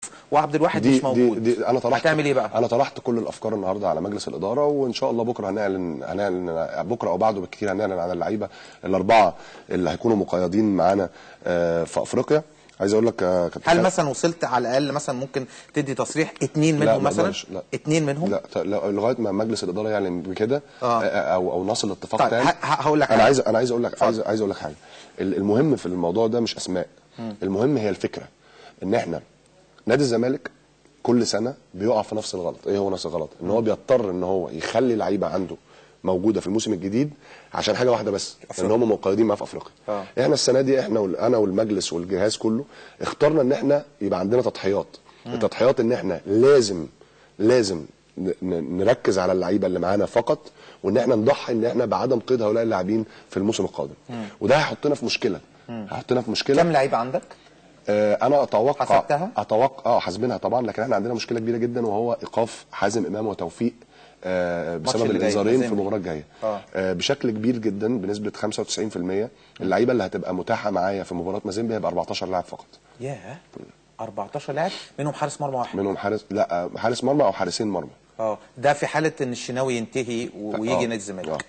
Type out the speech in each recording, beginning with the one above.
وعبد الواحد مش موجود دي, دي انا طرحت هتعمل ايه بقى؟ انا طرحت كل الافكار النهارده على مجلس الاداره وان شاء الله بكره هنعلن هنعلن بكره او بعده بالكثير هنعلن عن اللعيبه الاربعه اللي هيكونوا مقيدين معانا آه، في افريقيا عايز اقول لك آه، كابتن هل خالد- مثلا وصلت على الاقل مثلا ممكن تدي تصريح اتنين لا، منهم ما مثلا أقدرش، لا. اتنين منهم لا ت- لا، لغايه ما مجلس الاداره يعلن بكده آه. آه، او او نصل لاتفاق طيب، تام ه- ه- هقول لك انا حاجة. عايز انا عايز اقول لك عايز عايز اقول لك حاجه ال- المهم في الموضوع ده مش اسماء المهم هي الفكره ان احنا نادي الزمالك كل سنه بيقع في نفس الغلط ايه هو نفس الغلط ان هو بيضطر ان هو يخلي لعيبه عنده موجوده في الموسم الجديد عشان حاجه واحده بس ان هم مقيدين معاه في افريقيا آه. احنا السنه دي احنا وال- انا والمجلس والجهاز كله اخترنا ان احنا يبقى عندنا تضحيات التضحيات ان احنا لازم لازم ن- ن- نركز على اللعيبه اللي معانا فقط وان احنا نضحي ان احنا بعدم قيد هؤلاء اللاعبين في الموسم القادم وده هيحطنا في مشكله هيحطنا في مشكله كم لعيب عندك؟ آه، انا اتوقع حسبتها؟ اتوقع اه حاسبينها طبعا لكن احنا عندنا مشكله كبيره جدا وهو ايقاف حازم امام وتوفيق آه بسبب اللي جاي، الانذارين في مازيمبي. المباراه الجايه آه. آه بشكل كبير جدا بنسبه 95% اللعيبه اللي هتبقى متاحه معايا في مباراه مازيمبي هيبقى 14 لاعب فقط ياه 14 لاعب منهم حارس مرمى واحد منهم حارس لا آه، حارس مرمى او حارسين مرمى اه ده في حاله ان الشناوي ينتهي و- ويجي آه، نادي الزمالك آه.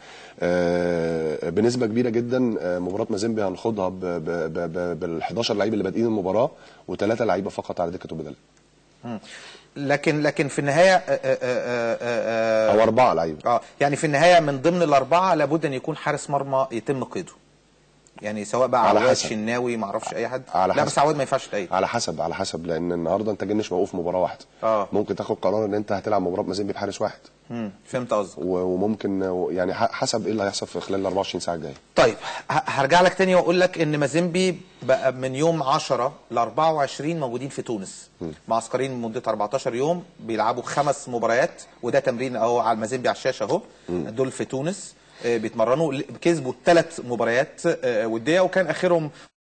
آه بنسبه كبيره جدا آه مباراه مازيمبي هنخوضها بال 11 لعيب اللي بادئين المباراه وثلاثه لعيبه فقط على دكه البدلاء مم. لكن لكن في النهايه آه، آه، آه، آه، آه، او اربعه لعيبه اه يعني في النهايه من ضمن الاربعه لابد ان يكون حارس مرمى يتم قيده يعني سواء بقى على عواد حسب. شناوي ما اعرفش اي حد على لا حسب. بس عواد ما ينفعش تقيد على حسب على حسب لان النهارده انت جنش موقوف مباراه واحده آه. ممكن تاخد قرار ان انت هتلعب مباراه مازيمبي بحارس واحد مم. فهمت قصدك و- وممكن يعني ح- حسب ايه اللي هيحصل في خلال ال 24 ساعه الجايه طيب ه- هرجع لك تاني واقول لك ان مازيمبي بقى من يوم 10 ل 24 موجودين في تونس معسكرين مده 14 يوم بيلعبوا خمس مباريات وده تمرين اهو على المازيمبي على الشاشه اهو دول في تونس آه، بيتمرنوا ل- كسبوا ثلاث مباريات آه، وديه وكان اخرهم